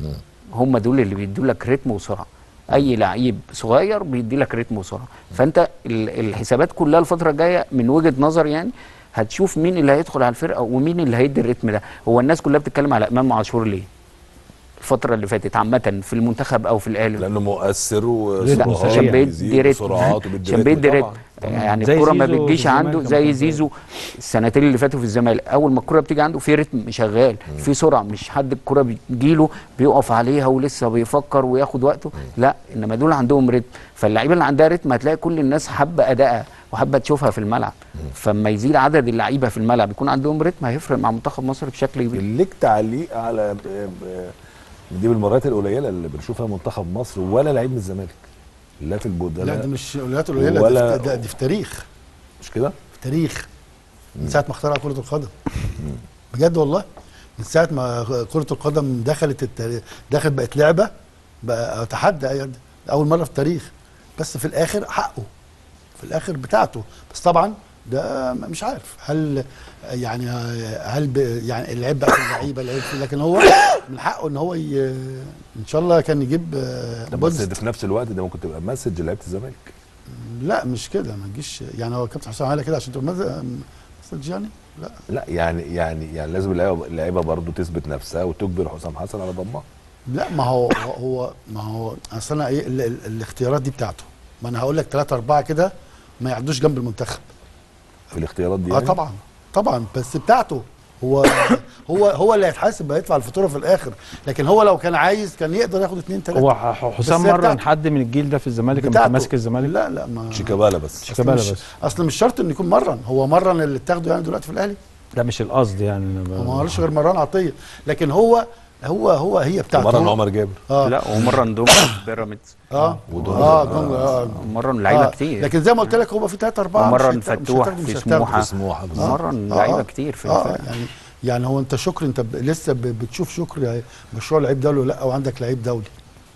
هم دول اللي بيدوا لك رتم وسرعه اي لعيب صغير بيدي لك رتم وسرعه فانت ال- الحسابات كلها الفتره الجايه من وجهه نظر يعني هتشوف مين اللي هيدخل على الفرقه ومين اللي هيدي الريتم ده هو الناس كلها بتتكلم على امام عاشور ليه الفتره اللي فاتت عامه في المنتخب او في الاهلي لانه مؤثر رتم وسرعات سريع. عشان بيدي بيزيد رتم وسرعات وبيدي عشان بيدي رتم رتم طبعاً. يعني زي الكوره ما زيزو بتجيش في عنده الزمالك زي لما زيزو السنتين اللي فاتوا في الزمالك اول ما الكوره بتيجي عنده في رتم شغال في سرعه مش حد الكوره بتجيله بيقف عليها ولسه بيفكر وياخد وقته لا انما دول عندهم رتم فاللعيبه اللي عندها رتم هتلاقي كل الناس حابه ادائها وحابه تشوفها في الملعب فلما يزيد عدد اللعيبه في الملعب يكون عندهم رتم هيفرق مع منتخب مصر بشكل كبير ليك تعليق على ب- ب- دي من المرات القليله اللي بنشوفها منتخب مصر ولا لعيب من الزمالك لا في لا البدلاء ده مش الولايات القليله ولا- دي, في- ده- دي في تاريخ مش كده؟ في تاريخ من ساعه ما اخترع كره القدم بجد والله من ساعه ما كره القدم دخلت الت... دخلت بقت لعبه بقى اتحدى أي- اول مره في التاريخ بس في الاخر حقه في الاخر بتاعته بس طبعا ده مش عارف هل يعني هل ب... يعني العيب بقى في اللعيبه العيب في لكن هو من حقه ان هو ي... ان شاء الله كان يجيب آه، طب بس بونز. ده في نفس الوقت ده ممكن تبقى مسج لعيبه الزمالك لا مش كده ما تجيش يعني هو كابتن حسام عملها كده عشان تبقى مز- مسج يعني لا لا يعني يعني يعني لازم اللعيبه اللعيبه برضه تثبت نفسها وتجبر حسام حسن على ضمها لا ما هو هو ما هو اصل انا ايه ال- ال- الاختيارات دي بتاعته ما انا هقول لك ثلاثة أربعة كده ما يعدوش جنب المنتخب في الاختيارات دي اه يعني؟ طبعا طبعا بس بتاعته هو هو هو اللي هيتحاسب هيدفع الفاتوره في الاخر لكن هو لو كان عايز كان يقدر ياخد اثنين هو ثلاثه ح- حسام بس هي مرن بتاعته. حد من الجيل ده في الزمالك لما بتاعته. كان ماسك الزمالك لا لا ما شيكابالا بس شيكابالا أصل مش- بس اصل مش شرط انه يكون مرن هو مرن اللي اتاخده يعني دلوقتي في الاهلي ده مش القصد يعني أنا ب- هو ما عملش غير مران عطيه لكن هو هو هو هي بتاعته مرن هو- عمر جابر اه لا ومره ندوم في بيراميدز اه ودول- اه آه. دول- اه مره لعيبه آه. كتير لكن زي ما قلت لك هو في ثلاثة أربعة ومرن مش هيتا- مش فتوح هيتاخدوا- في مش هيتاخدوا. سموحة. في سموحه بالظبط. مرن آه، لعيبه آه. كتير في اه الفرقه يعني يعني هو انت شكر انت ب- لسه ب- بتشوف شكر يعني مشروع لعيب دولي ولا لا او عندك لعيب دولي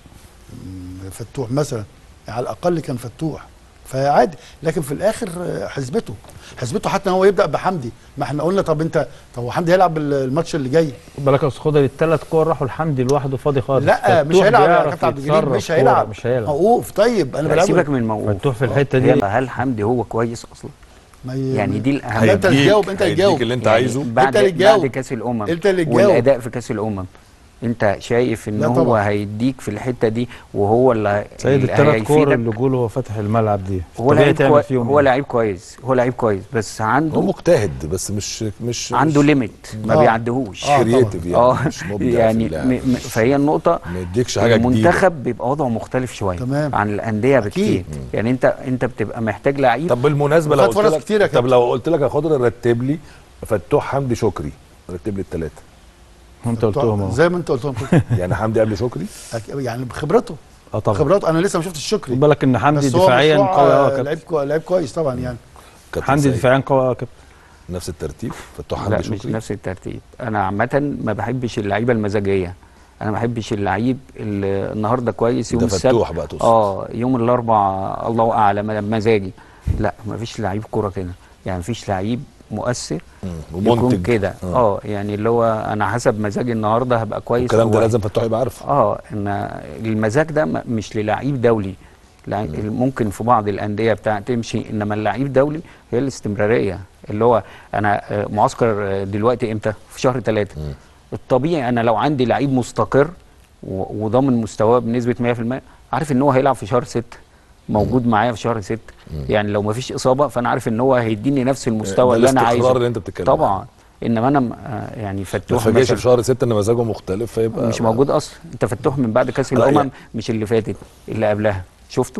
مم، فتوح مثلا على الاقل كان فتوح فعادي لكن في الاخر آه، حسبته حسبته حتى ان هو يبدا بحمدي ما احنا قلنا طب انت طب هو حمدي هيلعب ال- الماتش اللي جاي خد بالك يا استاذ خضر الثلاث كور راحوا لحمدي لوحده فاضي خالص لا مش فتوح هيلعب يا بيعرف كابتن عبد الجليل يتصرف مش كورة، هيلعب مش هيلعب موقوف طيب انا لا بلعبه سيبك من موقوف فتوح في الحته هي دي هل حمدي هو كويس اصلا ما ي- يعني دي الاهم لا، انت اللي تجاوب، انت اللي هيديك تجاوب. اللي انت يعني عايزه بعد انت اللي بعد تجاوب. كاس الامم انت اللي تجاوب. والاداء في كاس الامم انت شايف ان لا هو طبعا. هيديك في الحته دي وهو اللي سيد اللي الثلاث كور هيفيدك. اللي جوله هو فتح الملعب دي هو طبيعي لعيب تعمل كوي... فيهم هو إيه؟ لعيب كويس هو لعيب كويس بس هو عنده مجتهد بس مش مش عنده مش ليميت ما آه. بيعدهوش آه. كرييتيف يعني اه مش مبدع يعني في اللعب. م... م... فهي النقطه ما يديكش حاجه جديده المنتخب بيبقى وضعه مختلف شويه تمام. عن الانديه بكتير أكيد. يعني انت انت بتبقى محتاج لعيب طب بالمناسبه لو وخد قلت فرص لك كتير يا طب كابتن. لو قلت لك يا خضر رتب لي فتوح حمدي شكري رتب لي الثلاثه انت قلتهم اهو زي ما انت قلتهم كده. يعني حمدي قبل شكري أك- يعني بخبرته اه طبعا خبراته انا لسه ما شفتش الشكري خد بالك ان حمدي بس هو دفاعيا مشروع، قوي آه، اه كابتن لعيب كو- لعيب كويس طبعا يعني كابتن حمدي سيد. دفاعيا قوي اه كابتن نفس الترتيب فتوح لا حمدي مش شكري نفس الترتيب انا عامه ما بحبش اللعيبه المزاجيه انا ما بحبش اللعيب اللي النهارده كويس يوم ده السبت فتوح بقى تقصد اه يوم الاربع الله اعلم مزاجي لا ما فيش لعيب كوره كده يعني ما فيش لعيب مؤثر مم. يكون ومنتج كده آه. اه يعني اللي هو انا حسب مزاجي النهارده هبقى كويس الكلام أو ده وحش. لازم فتوح يبقى عارفه اه ان المزاج ده م- مش للعيب دولي لع- ممكن في بعض الانديه بتاع تمشي انما اللعيب دولي هي الاستمراريه اللي هو انا آه، معسكر آه، دلوقتي امتى في شهر ثلاثة مم. الطبيعي انا لو عندي لعيب مستقر و- وضامن مستواه بنسبه 100% عارف ان هو هيلعب في شهر 6 موجود معايا في شهر 6 يعني لو ما فيش اصابه فانا عارف ان هو هيديني نفس المستوى ده اللي انا الاستقرار عايزه اللي انت بتتكلم طبعا عنه. انما انا م- آه، يعني ما فتوح تفاجئش مثلا في شهر 6 ان مزاجه مختلف فيبقى مش موجود اصلا انت فتوح من بعد كاس لا، الامم يعني- مش اللي فاتت اللي قبلها شفته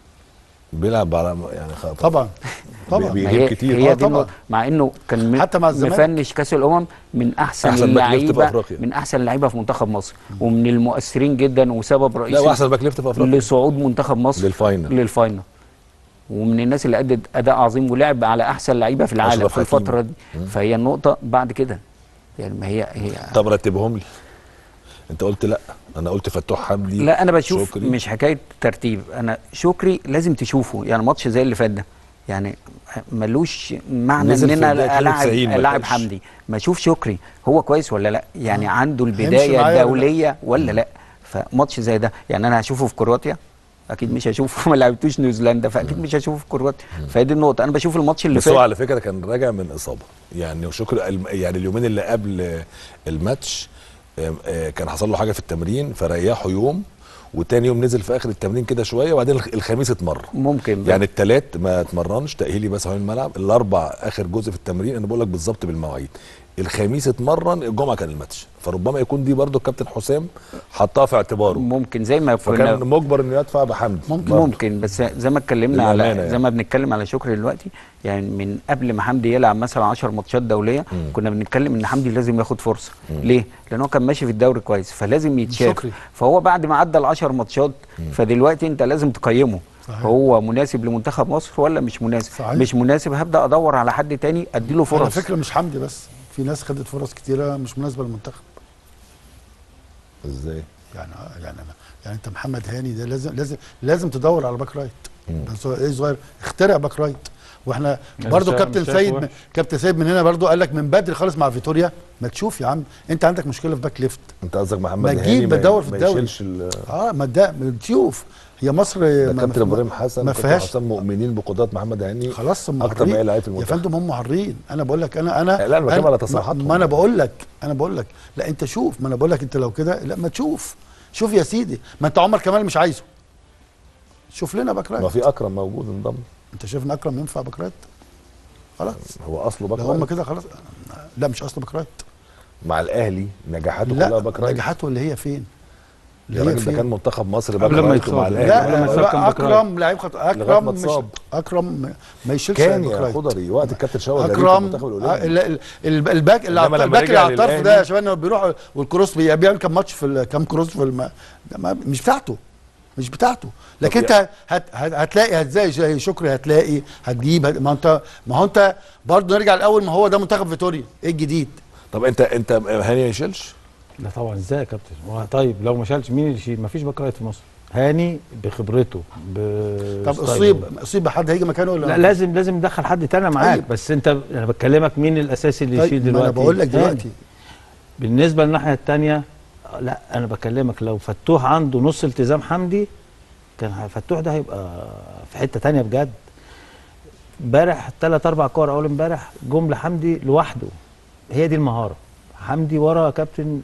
بيلعب على يعني خ- طبعا طبعا بي- ما بيجيب هي كتير. هي آه، دي طبعا. النقطة. مع انه كان م- حتى مع الزمالك. مفنش كاس الامم من احسن, أحسن باك ليفت في اللعيبه أفريقيا. من احسن اللعيبه في منتخب مصر ومن المؤثرين جدا وسبب لا رئيسي واحسن باك ليفت في افريقيا لصعود منتخب مصر للفاينل. للفاينل ومن الناس اللي ادت اداء عظيم ولعب على احسن لعيبه في العالم أشرف في حكيمي. الفتره دي فهي النقطه بعد كده يعني ما هي هي طب رتبهم لي انت قلت لا انا قلت فتوح حمدي لا انا بشوف شكري. مش حكايه ترتيب انا شكري لازم تشوفه يعني ماتش زي اللي فات ده يعني ملوش معنى نزل ان في انا الدقيقة العب 92 ما العب كانش. حمدي ما اشوف شكري هو كويس ولا لا يعني آه. عنده هيمشي البدايه معايا ولا لا؟ الدوليه ولا لا فماتش زي ده يعني انا هشوفه في كرواتيا اكيد مش هشوفه ما لعبتوش نيوزيلندا فاكيد مش هشوفه في كرواتيا فهي دي النقطه انا بشوف الماتش اللي بس هو فات على فكره كان راجع من اصابه يعني شكري الم- يعني اليومين اللي قبل الماتش آم، آه، كان حصل له حاجه في التمرين فريحه يوم وتاني يوم نزل في اخر التمرين كده شويه وبعدين الخ- الخميس اتمرن ممكن يعني التلات ما اتمرنش تاهيلي بس حوالين الملعب الاربع اخر جزء في التمرين انا بقول لك بالظبط بالمواعيد الخميس اتمرن الجمعه كان الماتش فربما يكون دي برضو الكابتن حسام حطها في اعتباره ممكن زي ما فكان كنا مجبر انه يدفع بحمدي ممكن. برضو. ممكن بس زي ما اتكلمنا على للأمانة زي يعني. ما بنتكلم على شكري دلوقتي يعني من قبل ما حمدي يلعب مثلا 10 ماتشات دوليه مم. كنا بنتكلم ان حمدي لازم ياخد فرصه ليه؟ لان هو كان ماشي في الدوري كويس فلازم يتشاف شكري. فهو بعد ما عدى ال 10 ماتشات فدلوقتي انت لازم تقيمه صحيح. هو مناسب لمنتخب مصر ولا مش مناسب؟ صحيح. مش مناسب هبدا ادور على حد تاني اديله على فرص فكره مش حمدي بس في ناس خدت فرص كتيره مش مناسبه للمنتخب ازاي يعني يعني أنا يعني انت محمد هاني ده لازم لازم لازم تدور على باك رايت مم. بس هو ايه صغير اخترع باك رايت واحنا أنا برضو شايف- كابتن مش شايف سيد وحش. كابتن سيد من هنا برضو قال لك من بدري خالص مع فيتوريا ما تشوف يا عم انت عندك مشكله في باك ليفت انت قصدك محمد ما هاني تجيب بدور في ما الدوري. يشيلش ال- اه ما ده ما تشوف هي مصر ده ما- كابتن ما- ابراهيم حسن ما كابتن فيهاش حسام مؤمنين بقدرات محمد هاني خلاص هم اكتر ما معرين. لعيب في يا المنتخب فندم هم معرين انا بقول لك انا انا لا، أنا بتكلم أنا- على تصريحاتهم. ما انا بقول لك انا بقول لك لا انت شوف ما انا بقول لك انت لو كده لا ما تشوف شوف يا سيدي ما انت عمر كمال مش عايزه شوف لنا باك ما رايت في اكرم موجود انضم انت شايف ان اكرم ينفع باك رايت خلاص هو اصله باك لو هم رايت. كده خلاص لا مش اصله باك رايت مع الاهلي نجاحاته كلها لا باك رايت نجاحاته اللي هي فين اللي يا هي راجل ده فين كان منتخب مصر باك قبل ما رايت ومع يتصاب. الاهلي لا قبل ما باك يتصاب رايت. كان لا باك رايت. اكرم لعيب خط لغاية اكرم ما مش اتصاب. اكرم ما يشيلش كان باك يا رايت خضري وقت الكابتن شوقي غريب في اكرم المنتخب آه، الاولمبي ال- ال- ال- الباك اللي إنما على- لما الباك اللي رجع على الطرف ده للأهلي- يا شباب بيروح والكروس بي- بيعمل كام ماتش في ال- كام كروس في الم... ده ما مش بتاعته مش بتاعته لكن طب انت هت... هت... هتلاقي هتلاقي زي شكري هتلاقي هتجيب هت... ما انت ما هو انت برضه نرجع الاول ما هو ده منتخب فيتوريا ايه الجديد طب انت انت هاني ما يشيلش لا طبعا ازاي يا كابتن هو طيب لو ما شالش مين اللي يشيل ما فيش باك رايت في مصر هاني بخبرته ب طب اصيب اصيب بحد هيجي مكانه ولا لا لازم لازم ندخل حد تاني معاك طيب. بس انت انا بكلمك مين الاساسي اللي طيب يشيل ما دلوقتي انا بقول لك هاني. دلوقتي بالنسبه للناحيه الثانيه لا انا بكلمك لو فتوح عنده نص التزام حمدي كان فتوح ده هيبقى في حته تانية بجد امبارح ثلاث اربع كور اول امبارح جم لحمدي لوحده هي دي المهاره حمدي ورا يا كابتن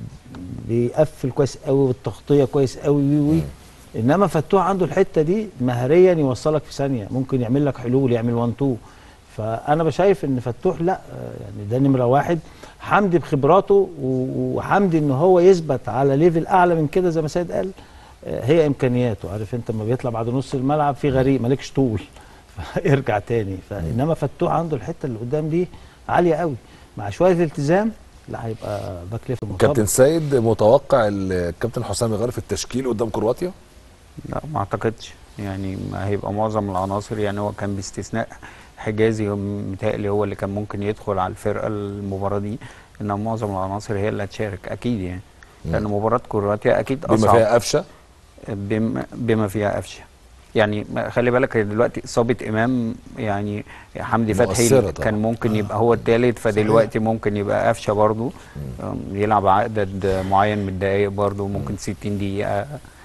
بيقفل كويس قوي والتغطيه كويس قوي وي وي انما فتوح عنده الحته دي مهريا يوصلك في ثانيه ممكن يعمل لك حلول يعمل 1 2 فانا بشايف ان فتوح لا آه، يعني ده نمره واحد حمدي بخبراته و- وحمدي ان هو يثبت على ليفل اعلى من كده زي ما سيد قال آه، هي امكانياته عارف انت لما بيطلع بعد نص الملعب في غريق مالكش طول فيرجع تاني فانما فتوح عنده الحته اللي قدام دي عاليه قوي مع شويه التزام لا هيبقى باك ليفت مصاب. كابتن سيد متوقع الكابتن حسام يغير في التشكيل قدام كرواتيا لا ما اعتقدش يعني ما هيبقى معظم العناصر يعني هو كان باستثناء حجازي متهيألي هو اللي كان ممكن يدخل على الفرقه المباراه دي ان معظم العناصر هي اللي هتشارك اكيد يعني لان مباراه كرواتيا اكيد بما اصعب فيها قفشه بما, بما فيها قفشه يعني ما- خلي بالك هي دلوقتي اصابه امام يعني حمدي فتحي مؤثرة طبعا. كان ممكن يبقى هو الثالث فدلوقتي ممكن يبقى قفشه برضو أم، يلعب عدد معين من الدقائق برضو ممكن 60 دقيقه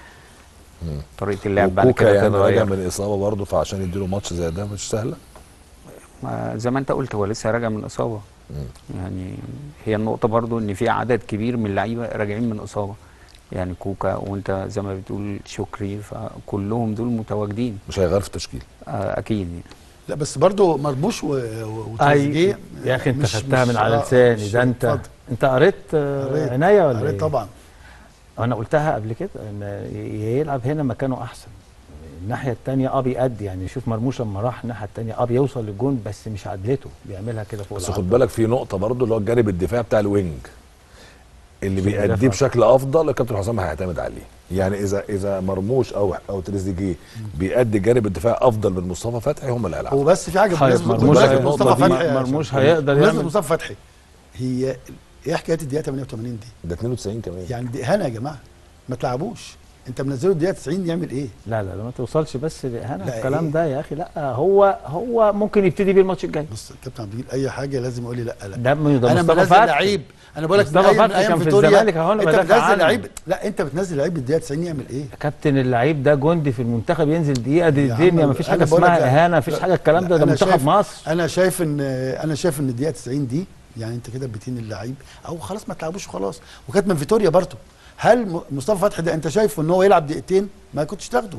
طريقه اللعب بعد وكوكا كده يعني راجع تتغير من اصابه برضه فعشان يديله ماتش زي ده مش سهله ما زي ما انت قلت هو لسه راجع من اصابه يعني هي النقطه برضو ان في عدد كبير من اللعيبه راجعين من اصابه يعني كوكا وانت زي ما بتقول شكري فكلهم دول متواجدين مش هيغير في التشكيل آه، اكيد يعني. لا بس برضه مرموش و- و- وتريزيجيه يا اخي انت مش- خدتها مش- من على آه، لساني مش- ده انت اتفضل. انت قريت آه، قريت. عناية ولا قريت ايه؟ طبعا انا قلتها قبل كده ان يلعب هنا مكانه احسن الناحيه الثانيه اه بيأدي يعني شوف مرموش لما راح الناحيه الثانيه اه بيوصل للجون بس مش عدلته بيعملها كده فوق بس العارضة. خد بالك في نقطه برضه اللي هو الجانب الدفاعي بتاع الوينج اللي في بيأديه المدافع. بشكل افضل الكابتن حسام هيعتمد عليه يعني اذا اذا مرموش او او تريزيجيه بيأدي جانب الدفاع افضل من مصطفى فتحي هم اللي هو هيلعبوا بس في حاجه طيب، بمناسبة- مرموش بمناسبة هي- مصطفى النقطة دي- فتحي يا مرموش شباب. هيقدر بمناسبة يعمل- مصطفى فتحي هي ايه حكايه الدقيقه 88 دي ده 92 كمان يعني دي اهانه يا جماعه ما تلعبوش انت منزله الدقيقه 90 يعمل ايه لا لا لا ما توصلش بس لاهانه لا، الكلام إيه؟ ده يا اخي لا هو هو ممكن يبتدي بيه الماتش الجاي بص كابتن عبد الجليل اي حاجه لازم يقول لي لا لا ده من ده انا مصطفى منزل فتحي لعيب انا بقول لك من مصطفى ايام من فتحي ايام كان في فيتوريا الزمالك أهو، أنا انت بدافع بتنزل عنه. لعيب لا انت بتنزل لعيب الدقيقه 90 يعمل ايه يا كابتن اللعيب ده جندي في المنتخب ينزل دقيقه دي يا الدنيا عم، ما فيش أنا حاجه بقول لك اسمها لا. اهانه ما فيش لا، حاجه الكلام لا، ده ده أنا منتخب شايف- مصر انا شايف ان انا شايف ان الدقيقه 90 دي يعني انت كده بتين اللعيب او خلاص ما تلعبوش وخلاص وكانت من فيتوريا برضه هل م- مصطفى فتحي ده انت شايف ان هو يلعب دقيقتين ما كنتش تاخده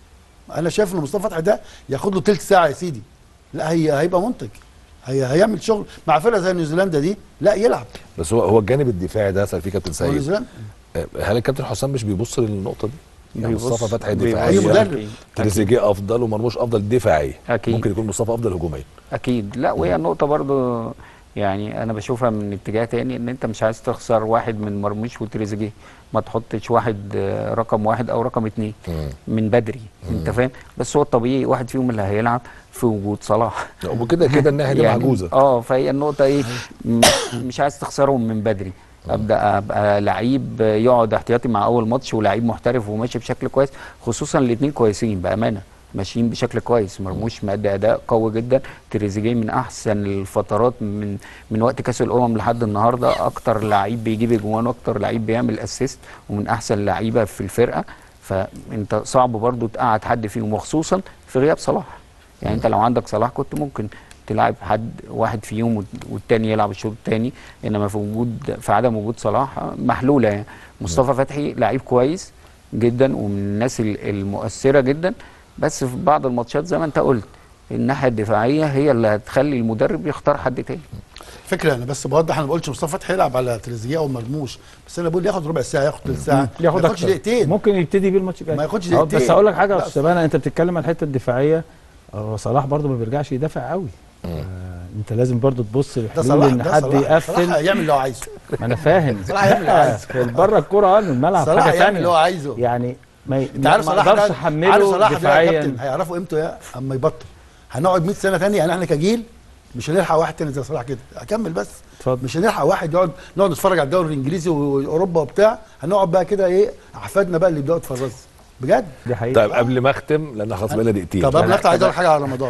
انا شايف ان مصطفى فتحي ده ياخد له تلت ساعه يا سيدي لا هي هيبقى منتج هي هيعمل شغل مع فرقه زي نيوزيلندا دي لا يلعب بس هو هو الجانب الدفاعي ده اسال فيه كابتن هو سيد نيوزيلندا آه، هل الكابتن حسام مش بيبص للنقطه دي؟ يعني بيبص- مصطفى فتحي بيبص- دفاعيا أي مدرب. تريزيجيه افضل ومرموش افضل دفاعيا أكيد. ممكن يكون مصطفى افضل هجوميا اكيد لا وهي النقطه برضو يعني انا بشوفها من اتجاه تاني ان انت مش عايز تخسر واحد من مرموش وتريزيجيه ما تحطش واحد آه، رقم واحد او رقم اتنين مم. من بدري انت فاهم بس هو الطبيعي واحد فيهم اللي هيلعب في وجود صلاح وكده كده الناحيه دي معجوزه اه فهي النقطه ايه م- مش عايز تخسرهم من بدري ابدا ابقى لعيب يقعد احتياطي مع اول ماتش ولعيب محترف وماشي بشكل كويس خصوصا الاثنين كويسين بامانه ماشيين بشكل كويس مرموش مادي اداء قوي جدا تريزيجيه من احسن الفترات من من وقت كاس الامم لحد النهارده اكتر لعيب بيجيب اجوان واكتر لعيب بيعمل اسيست ومن احسن اللعيبه في الفرقه فانت صعب برضو تقعد حد فيهم وخصوصا في غياب صلاح يعني انت لو عندك صلاح كنت ممكن تلعب حد واحد فيهم والت- والتاني يلعب الشوط التاني انما في وجود في عدم وجود صلاح آه، محلوله يعني مصطفى فتحي لعيب كويس جدا ومن الناس ال- المؤثره جدا بس في بعض الماتشات زي ما انت قلت الناحيه الدفاعيه هي اللي هتخلي المدرب يختار حد تاني فكره انا بس بوضح انا ما بقولش مصطفى فتحي يلعب على تريزيجيه او مرموش بس انا بقول ياخد ربع ساعه ياخد ثلث ساعه ما ياخدش أكتر. دقيقتين ممكن يبتدي بيه الماتش الجاي ما ياخدش أه، دقيقتين. بس هقول لك حاجه يا لا. استاذ شبانه انت بتتكلم على الحته الدفاعيه هو صلاح برضه ما بيرجعش يدافع قوي آه انت لازم برضه تبص ده لحلول صلاح ان ده حد صلاح يقفل صلاح يعمل اللي هو عايزه ما انا فاهم صلاح يعمل اللي عايزه. في بره الكوره اه الملعب صلاح حاجه يعمل اللي هو ثانيه عايزه يعني ما انت عارف ما صلاح اقدرش ده- احمله عارف صلاح ده يا دفاعيا كابتن هيعرفوا امتى يا اما يبطل هنقعد 100 سنه ثانيه يعني احنا كجيل مش هنلحق واحد تاني زي صلاح كده اكمل بس اتفضل مش هنلحق واحد يقعد نقعد نتفرج على الدوري الانجليزي واوروبا وبتاع هنقعد بقى كده ايه احفادنا بقى اللي يبداوا يتفرجوا بجد دي حقيقه طيب قبل ما اختم لان خلاص بقى دقيقتين طب قبل لا، اطلع عايز طب- اقول حاجه على رمضان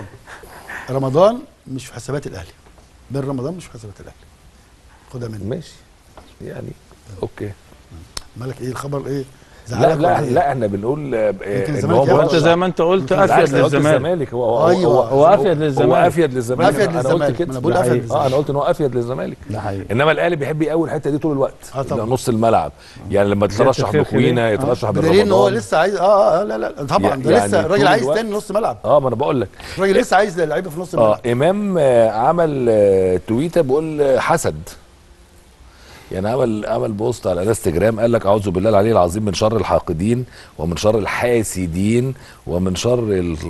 رمضان مش في حسابات الاهلي بين رمضان مش في حسابات الاهلي خدها مني ماشي يعني اوكي مالك ايه الخبر ايه لا زعلك لا ولا إيه؟ لا احنا بنقول آه، يمكن ان الزمالك هو ياخد وانت مرشح. زي ما انت قلت يمكن لا، افيد أنا قلت للزمالك هو هو أيوة. هو, هو أفيد للزمالك. هو افيد للزمالك أفيد انا للزمالك. قلت ما أنا كده بقول ده أفيد حقيقي. للزمالك. اه انا قلت ان هو افيد للزمالك ده حقيقي انما الاهلي بيحب يقوي الحته دي طول الوقت آه طبعا. ده نص الملعب يعني لما تترشح خير خير. بكوينه آه. يترشح بدليل ان هو برمضان لسه عايز اه اه لا لا طبعا ده يعني لسه طول الراجل عايز الوقت. تاني نص ملعب اه ما انا بقول لك الراجل لسه عايز لعيبه في نص اه الملعب امام آه، عمل آه، تويته بيقول آه، حسد يعني عمل عمل بوست على الانستجرام قال لك اعوذ بالله العلي العظيم من شر الحاقدين ومن شر الحاسدين ومن شر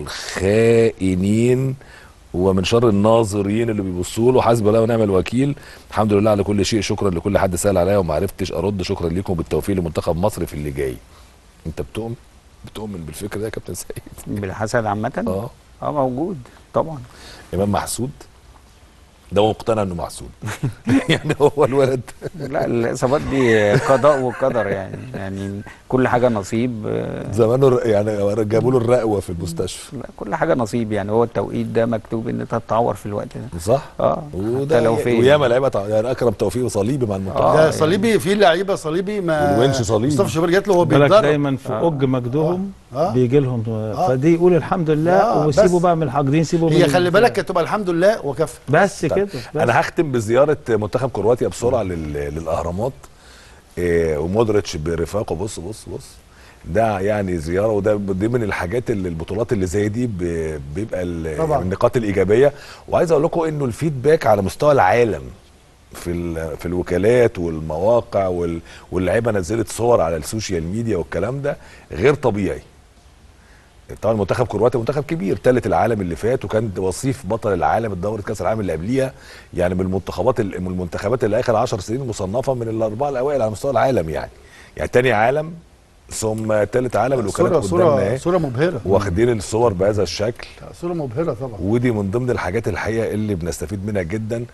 الخائنين ومن شر الناظرين اللي بيبصوا له حسبي الله ونعم الوكيل الحمد لله على كل شيء شكرا لكل حد سال عليا وما عرفتش ارد شكرا لكم بالتوفيق لمنتخب مصر في اللي جاي انت بتؤمن بتؤمن بالفكر ده يا كابتن سيد بالحسد عامه اه اه موجود طبعا امام محسود ده مقتنع انه محسود يعني هو الولد لا الاصابات دي قضاء وقدر يعني يعني كل حاجه نصيب آه، زمانه ر- يعني جابوا له الرقوه في المستشفى لا كل حاجه نصيب يعني هو التوقيت ده مكتوب ان انت تتعور في الوقت ده صح؟ اه وده حتى لو فين وياما لعيبه تع- يعني اكرم توفيق وصليبي مع المنتخب آه، ده يعني. صليبي في لعيبه صليبي ما والونش صليبي. مصطفى شوبير جات له وهو بالك بيتدرب دايما في اوج مجدهم آه. بيجي لهم فدي يقول الحمد لله آه، وسيبوا بس. بقى من الحاقدين سيبوا هي من خلي ال- بالك كانت تبقى الحمد لله وكفى بس كده بس. انا هختم بزياره منتخب كرواتيا بسرعه لل... للاهرامات إيه ومودريتش برفاقه بص بص بص ده يعني زياره وده دي من الحاجات اللي البطولات اللي زي دي ب- بيبقى ال- طبعاً. النقاط الايجابيه وعايز اقول لكم انه الفيدباك على مستوى العالم في ال- في الوكالات والمواقع وال- واللعيبه نزلت صور على السوشيال ميديا والكلام ده غير طبيعي طبعا منتخب كرواتيا منتخب كبير ثالث العالم اللي فات وكان وصيف بطل العالم الدورة كاس العالم اللي قبليها يعني من المنتخبات ال- من المنتخبات اللي اخر 10 سنين مصنفه من الاربعه الاوائل على مستوى العالم يعني يعني تاني عالم ثم ثالث عالم الوكالات صوره قدامنا صوره اهي صوره مبهره واخدين الصور بهذا الشكل صوره مبهره طبعا ودي من ضمن الحاجات الحقيقه اللي بنستفيد منها جدا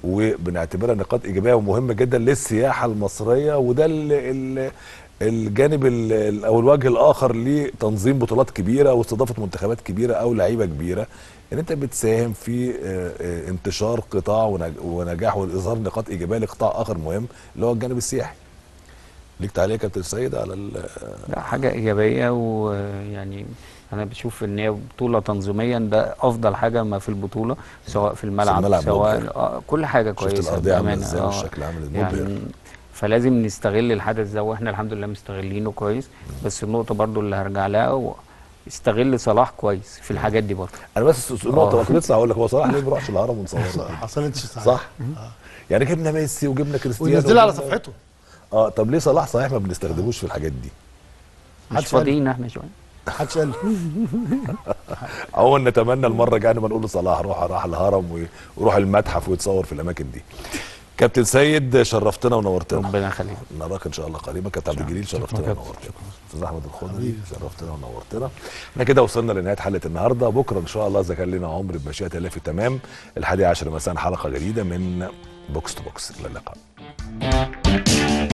وبنعتبرها نقاط ايجابيه ومهمه جدا للسياحه المصريه وده ال ال الجانب ال- او الوجه الاخر لتنظيم بطولات كبيره واستضافه منتخبات كبيره او لعيبه كبيره ان انت بتساهم في آه، آه، انتشار قطاع ونج- ونجاح واظهار نقاط ايجابيه لقطاع اخر مهم اللي هو الجانب السياحي. ليك تعليق يا كابتن سيد على ال- لا حاجة إيجابية ويعني أنا بشوف إن هي بطولة تنظيميا ده أفضل حاجة ما في البطولة سواء في الملعب, الملعب سواء مبهر. آه كل حاجة شفت كويسة الارضيه عامله بأمانة. ازاي آه. والشكل عامل ازاي يعني مبهر. فلازم نستغل الحدث ده واحنا الحمد لله مستغلينه كويس بس النقطة برضو اللي هرجع لها هو استغل صلاح كويس في الحاجات دي برضو انا بس النقطه آه. كنت لسه هقول لك هو صلاح ليه ما بيروحش الهرم ونصور حصلتش ساعات صح يعني جبنا ميسي وجبنا كريستيانو وينزلها على وجبنا- صفحته اه طب ليه صلاح صحيح ما بنستخدموش في الحاجات دي مش محدش قال. فاضيين احنا شوية محدش قال عموما نتمنى المره الجايه نبقى نقول لصلاح روح راح الهرم وي- ويروح المتحف ويتصور في الاماكن دي كابتن سيد شرفتنا ونورتنا ربنا يخليك نراك ان شاء الله قريبا كابتن عبد الجليل شرفتنا كابتن. ونورتنا استاذ احمد الخضري شرفتنا ونورتنا احنا كده وصلنا لنهايه حلقه النهارده بكره ان شاء الله اذا كان لنا عمر بمشيئه الله في تمام الحادي عشر مساء حلقه جديده من بوكس تو بوكس الى اللقاء